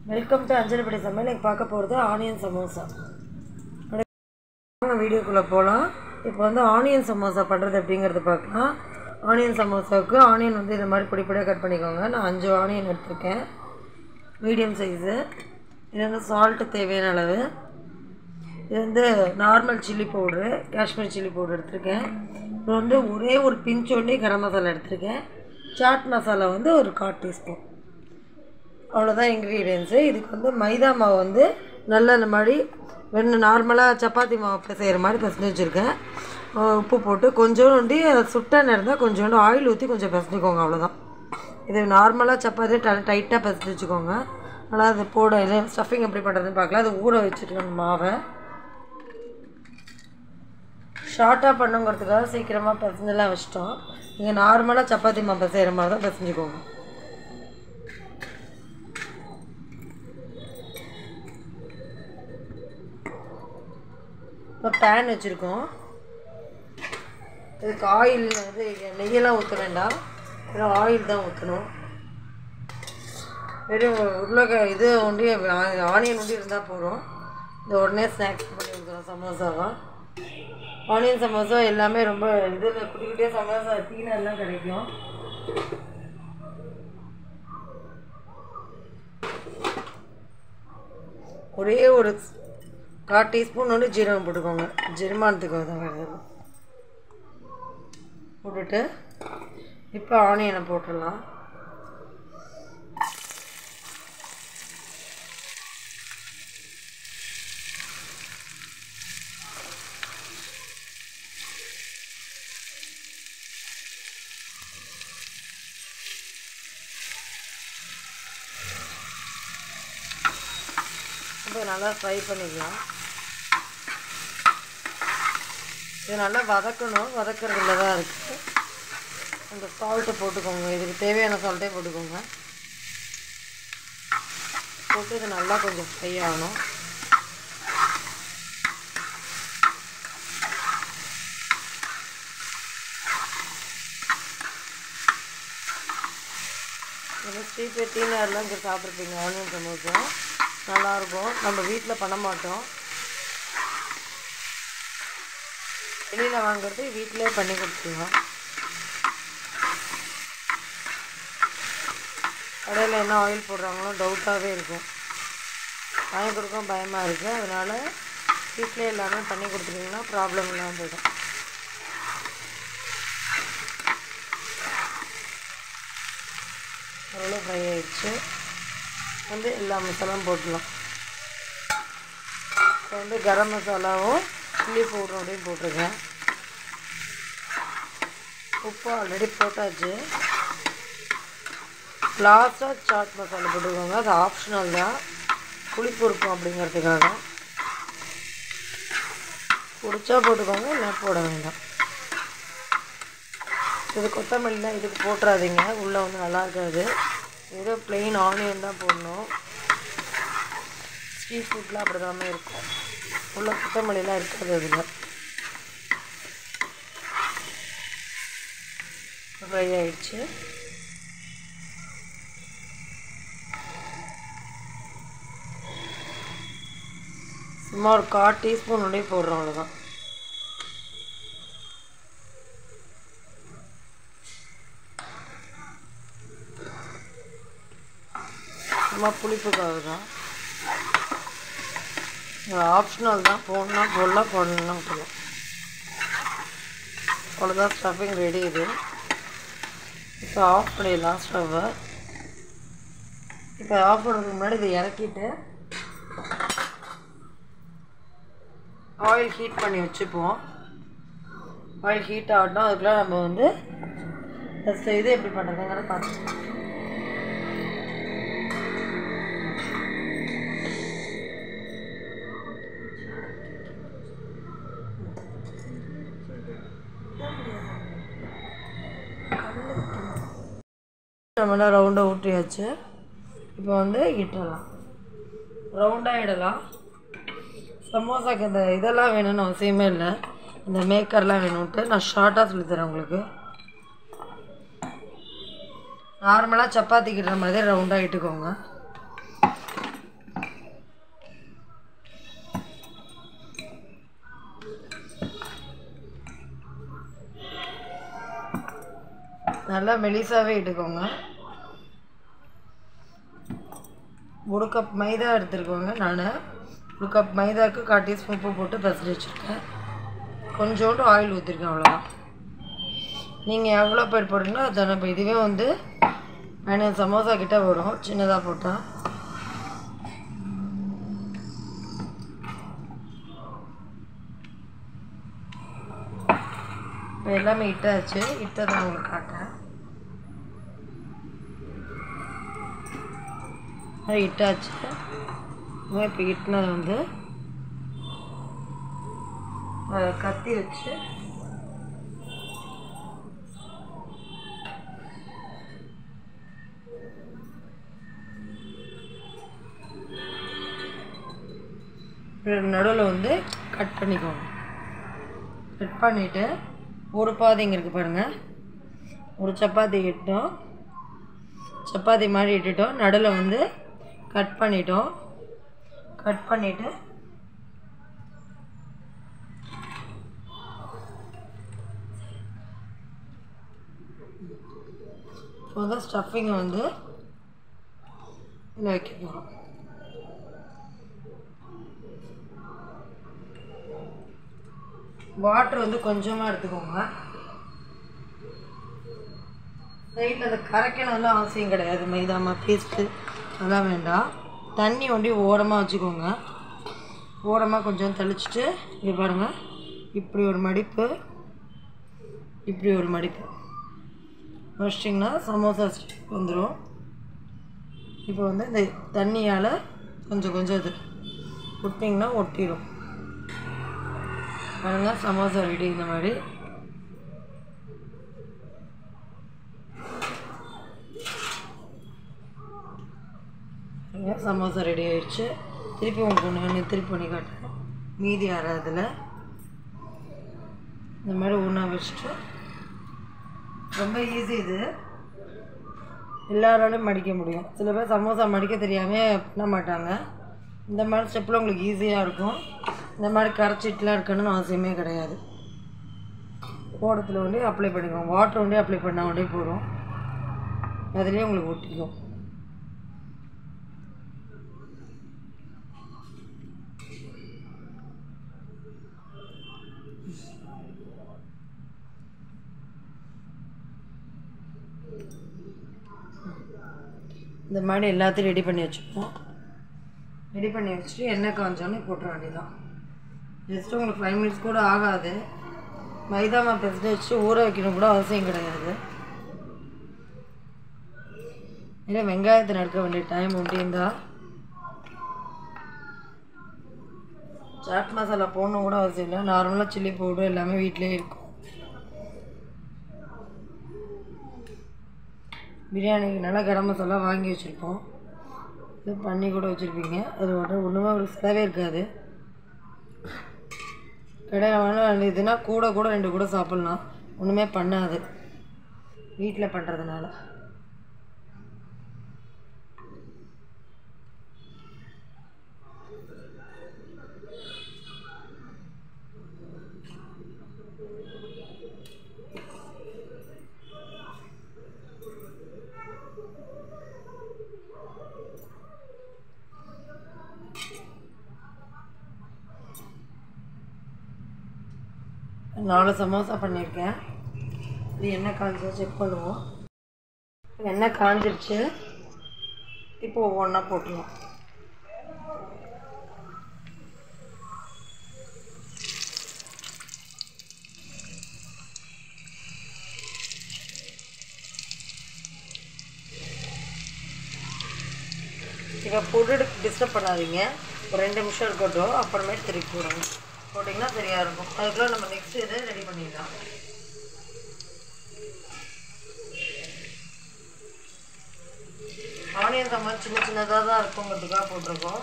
welcome to அஞ்சலிப்படி சமையல் இன்னைக்கு பார்க்க போகிறது ஆனியன் சமோசா வாங்க வீடியோக்குள்ளே போகலாம் இப்போ வந்து ஆனியன் சமோசா பண்ணுறது எப்படிங்கிறது பார்க்கலாம் ஆனியன் சமோசாவுக்கு ஆனியன் வந்து இது மாதிரி பொடி பொடியாக கட் பண்ணிக்கோங்க நான் அஞ்சு ஆனியன் எடுத்திருக்கேன் மீடியம் சைஸு இது வந்து சால்ட்டு தேவையான அளவு இது வந்து normal chilli powder Kashmir chilli powder எடுத்திருக்கேன் இது வந்து ஒரே ஒரு பிஞ்ச் ஒன்றே கரம் மசாலா எடுத்திருக்கேன் சாட் மசாலா வந்து ஒரு கால் டீஸ்பூன் அவ்வளோதான் இன்க்ரீடியன்ஸு இதுக்கு வந்து மைதா மாவு வந்து நல்ல இந்த மாதிரி வெண்ணெய் நார்மலாக சப்பாத்தி மாவு செய்கிற மாதிரி பிசைஞ்சு வச்சுருக்கேன் உப்பு போட்டு கொஞ்சோண்டு சுட்டெண்ணெய் இருந்தால் கொஞ்சோண்டு ஆயில் ஊற்றி கொஞ்சம் பிசைஞ்சுக்கோங்க அவ்வளோதான் இது நார்மலாக சப்பாத்தி ட டைட்டாக பிசைஞ்சு வச்சுக்கோங்க ஆனால் அது போட இது ஸ்டஃபிங் எப்படி பண்ணுறதுன்னு பார்க்கலாம் அது ஊற வச்சுருக்கணும் மாவை ஷார்ட்டாக பண்ணுங்கிறதுக்காக சீக்கிரமாக பிசைஞ்செல்லாம் வச்சிட்டோம் நீங்கள் நார்மலாக சப்பாத்தி மாவு செய்கிற மாதிரி தான் பிசைஞ்சுக்கோங்க இப்போ பேன் வச்சுருக்கோம் இதுக்கு ஆயில் வந்து நெய்யெல்லாம் ஊற்ற வேண்டாம் வெறும் ஆயில் தான் ஊற்றணும் வெறும் உருளைக்க இது ஒண்டி ஆனியன் ஒண்டி இருந்தால் போதும் இந்த உடனே ஸ்நாக்ஸ் பண்ணி கொடுக்குறோம் சமோசாவா ஆனியன் சமோசா எல்லாமே ரொம்ப இதில் குட்டி குட்டியாக சமோசா டீனா எல்லாம் கிடைக்கும் ஒரே ஒரு கால் டீஸ்பூன் வந்து ஜீரகம் போட்டுக்கோங்க ஜெர்மானத்துக்கு தான் வேறு போட்டுட்டு இப்போ ஆனியனை போட்டுடலாம் இப்போ நல்லா ஃப்ரை பண்ணிக்கலாம் இது நல்லா வதக்கணும் வதக்கிறதுல தான் இருக்குது அந்த சால்ட்டை போட்டுக்கோங்க இதுக்கு தேவையான சால்ட்டே போட்டுக்கோங்க போட்டு இது நல்லா கொஞ்சம் ஃப்ரை ஆகணும் ஸ்ட்ரீட் டீனர்லாம் இங்கே சாப்பிட்ருப்பீங்க ஆனியன் சமோசா நல்லாயிருக்கும் நம்ம வீட்டில் பண்ண மாட்டோம் வெளியில் வாங்குறது வீட்டிலே பண்ணி கொடுத்துருவோம் கடையில் என்ன ஆயில் போடுறாங்களோ டவுட்டாகவே இருக்கும் வாங்கி கொடுக்க பயமாக இருக்குது அதனால் வீட்டிலே எல்லாமே பண்ணி கொடுத்துட்டிங்கன்னா ப்ராப்ளம் இல்லாமல் போயிடும் ஓரளவு ஃப்ரை ஆயிடுச்சு வந்து எல்லா மசாலாவும் போட்டுடலாம் இப்போ வந்து கரம் மசாலாவும் சில்லி பவுடரோடையும் போட்டிருக்கேன் உப்பு ஆல்ரெடி போட்டாச்சு லாஸ்ட்டாக சாட் மசாலா போட்டுக்கோங்க அது ஆப்ஷனல் தான் புளிப்பு இருக்கும் அப்படிங்கிறதுக்காக பிடிச்சா போட்டுக்கோங்க இல்லை போட வேண்டாம் இது கொத்தமல்லிலாம் இதுக்கு போட்டுறாதீங்க உள்ளே வந்து நல்லா இருக்காது வெறும் ப்ளெயின் ஆனியன் தான் போடணும் ஸ்ட்ரீட் ஃபுட்லாம் அப்படி தானே இருக்கும் உள்ள கொத்தமல்லிலாம் இருக்காது அதில் ஃப்ரை ஆயிடுச்சு சும்மா ஒரு கால் டீஸ்பூன் ஒன்றே போடுறோம் அவ்வளோதான் சும்மா புளிப்புக்காக தான் இது ஆப்ஷனல் தான் போடணும்னா போடலாம் போடணும்னா போடலாம் அவ்வளோதான் ஸ்டஃபிங் ரெடி இது இப்போ ஆஃப் பண்ணிடலாம் ஸ்டவ்வை இப்போ ஆஃப் பண்ணுறதுக்கு முன்னாடி இதை இறக்கிட்டு ஆயில் ஹீட் பண்ணி வச்சுப்போம் ஆயில் ஹீட் ஆகட்டும் அதுக்குள்ளே நம்ம வந்து ஃபஸ்ட்டு இது எப்படி பண்ணுறதுங்கிறத பார்த்துக்கலாம் நம்மளாம் ரவுண்டாக ஊற்றியாச்சு இப்போ வந்து இட்டலாம் ரவுண்டாக இடலாம் சமோசாக்கு இந்த இதெல்லாம் வேணும்னு அவசியமே இல்லை இந்த மேக்கர்லாம் வேணும்ன்ட்டு நான் ஷார்ட்டாக சொல்லித்தரேன் உங்களுக்கு நார்மலாக சப்பாத்தி கிட்டுற மாதிரி ரவுண்டாக இட்டுக்கோங்க நல்லா மெலிசாவே இட்டுக்கோங்க ஒரு கப் மைதா எடுத்துருக்கோங்க நான் ஒரு கப் மைதாவுக்கு கால் டீஸ்பூன் உப்பு போட்டு பசடி வச்சுருக்கேன் கொஞ்சோண்டு ஆயில் ஊற்றிருக்கேன் அவ்வளோதான் நீங்கள் எவ்வளோ பேர் போடுறீங்களோ அதான இப்போ இதுவே வந்து பதினஞ்சு சமோசா கிட்ட வரும் சின்னதாக போட்டால் இப்போ எல்லாமே இட்டாச்சு இட்டதை நான் உங்களுக்கு காட்டுறேன் அது இட்டாச்சு இப்போ இட்டினதை வந்து அதை கத்தி வச்சு நடுவில் வந்து கட் பண்ணிக்கோங்க கட் பண்ணிவிட்டு ஒரு பாதைங்க இருக்குது பாருங்கள் ஒரு சப்பாத்தி இட்டோம் சப்பாத்தி மாதிரி இட்டுட்டோம் நடுவில் வந்து கட் பண்ணிட்டோம் கட் பண்ணிவிட்டு இப்போ வந்து ஸ்டஃபிங்கை வந்து இதில் வைக்க போகிறோம் வாட்டர் வந்து கொஞ்சமாக எடுத்துக்கோங்க சைடில் அந்த கரைக்கணும்லாம் அவசியம் கிடையாது மைதாமா பேஸ்ட்டு அதெல்லாம் வேண்டாம் தண்ணி ஒண்டி ஓரமாக வச்சுக்கோங்க ஓரமாக கொஞ்சம் தெளிச்சிட்டு இங்கே பாருங்கள் இப்படி ஒரு மடிப்பு இப்படி ஒரு மடிப்பு வச்சிட்டிங்கன்னா சமோசா ஸ்டிக் வந்துடும் இப்போ வந்து இந்த தண்ணியால் கொஞ்சம் கொஞ்சம் இது விட்டிங்கன்னா ஒட்டிடும் பாருங்க சமோசா ரெடி இந்த மாதிரி பாருங்க, சமோசா ரெடி ஆயிடுச்சு திருப்பி உங்களுக்கு ஒன்று திருப்பி பண்ணி காட்டுறேன் மீதி அறதில் இந்த மாதிரி ஊனா வச்சுட்டு ரொம்ப ஈஸி இது எல்லாராலையும் மடிக்க முடியும் சில பேர் சமோசா மடிக்க தெரியாமல் பண்ண மாட்டாங்க இந்த மாதிரி ஸ்டெப்பில் உங்களுக்கு ஈஸியாக இருக்கும் இந்த மாதிரி கரைச்சிட்டுலாம் இருக்கணும்னு அவசியமே கிடையாது ஓடத்தில் ஒண்டி அப்ளை பண்ணிக்கோங்க வாட்டர் ஒண்டி அப்ளை பண்ணால் ஒண்டே போதும் அதுலேயே உங்களுக்கு ஒட்டிக்கும் இந்த மாதிரி எல்லாத்தையும் ரெடி பண்ணி வச்சுப்போம் ரெடி பண்ணி வச்சுட்டு எண்ணெய் காஞ்சோன்னே போட்டுற வேண்டியதான் ஜஸ்ட் உங்களுக்கு ஃபைவ் மினிட்ஸ் கூட ஆகாது மைதா மாவு பிசைஞ்சு வச்சு ஊற வைக்கணும் கூட அவசியம் கிடையாது இல்லை வெங்காயத்தை நறுக்க வேண்டிய டைம் உண்டு இருந்தால் சாட் மசாலா போடணும் கூட அவசியம் இல்லை நார்மலாக சில்லி பவுடர் எல்லாமே வீட்டிலே இருக்கும் பிரியாணிக்கு நல்லா கரம் மசாலா வாங்கி வச்சுருப்போம் இது பண்ணி கூட வச்சுருப்பீங்க அது ஒன்றும் ஒன்றுமே ஒரு செலவே இருக்காது கடையில் வேணால் இதுனா கூட கூட ரெண்டு கூட சாப்பிட்லாம் ஒன்றுமே பண்ணாது வீட்டில் பண்ணுறதுனால நாலு சமோசா பண்ணியிருக்கேன் இது எண்ணெய் காஞ்சா செக் பண்ணுவோம் எண்ணெய் காஞ்சிருச்சு இப்போ ஒவ்வொன்றா போட்டுருவோம் இதை போட்டுட்டு டிஸ்டர்ப் பண்ணாதீங்க ஒரு ரெண்டு நிமிஷம் இருக்கட்டும் அப்புறமே திருப்பி போடுங்க போட்டிங்கன்னா சரியாக இருக்கும் அதுக்குள்ளே நம்ம நெக்ஸ்ட் இதை ரெடி பண்ணிடலாம் ஆனியன் சாம்பார் சின்ன சின்னதாக தான் இருக்குங்கிறதுக்காக போட்டிருக்கோம்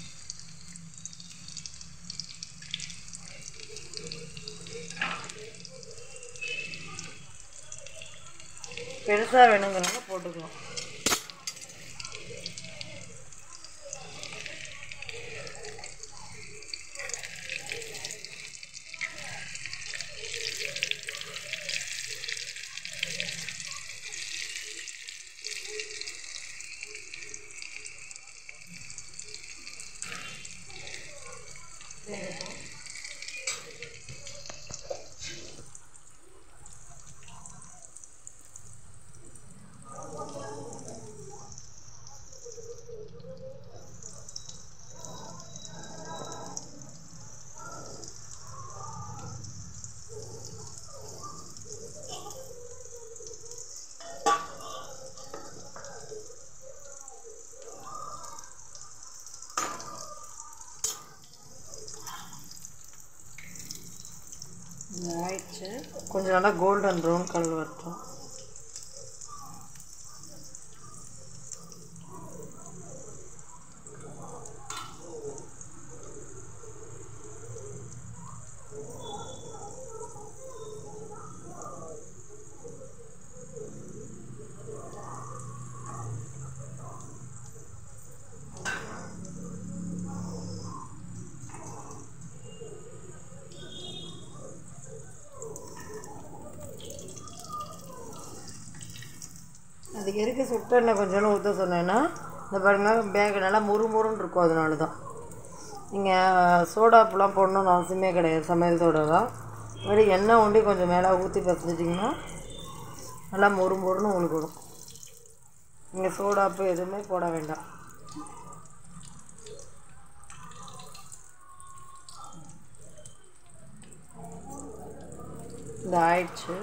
பெருசாக வேணுங்கிறவங்க போட்டுக்கலாம் இது ஆயிடுச்சு கொஞ்சம் நல்லா கோல்டன் ப்ரௌன் கலர் வரட்டும் அதுக்கு எதுக்கு சுட்ட எண்ணெய் கொஞ்சம் ஊற்ற சொன்னேன்னா இந்த பாருங்க பேக் நல்லா முறுமுறுன்னு இருக்கும் அதனால தான் நீங்கள் சோடாப்புலாம் போடணும்னு அவசியமே கிடையாது சமையல் சோடா தான் மாதிரி எண்ணெய் ஒண்டி கொஞ்சம் மேலே ஊற்றி பசஞ்சிட்டிங்கன்னா நல்லா மொறு மொறுன்னு உங்களுக்கு வரும் நீங்கள் சோடாப்பு எதுவுமே போட வேண்டாம் இந்த ஆயிடுச்சு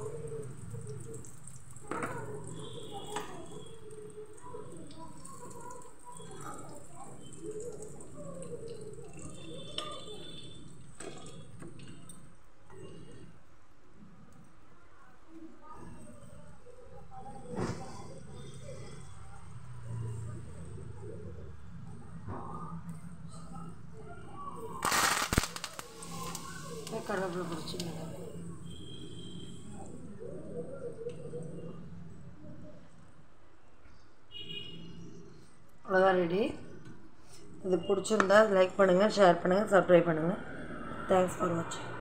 கருவேப்பிலை பிடிச்சிங்க அவ்வளோதான் ரெடி இது பிடிச்சிருந்தா லைக் பண்ணுங்கள் ஷேர் பண்ணுங்கள் சப்ஸ்கிரைப் பண்ணுங்கள் தேங்க்ஸ் ஃபார் வாட்சிங்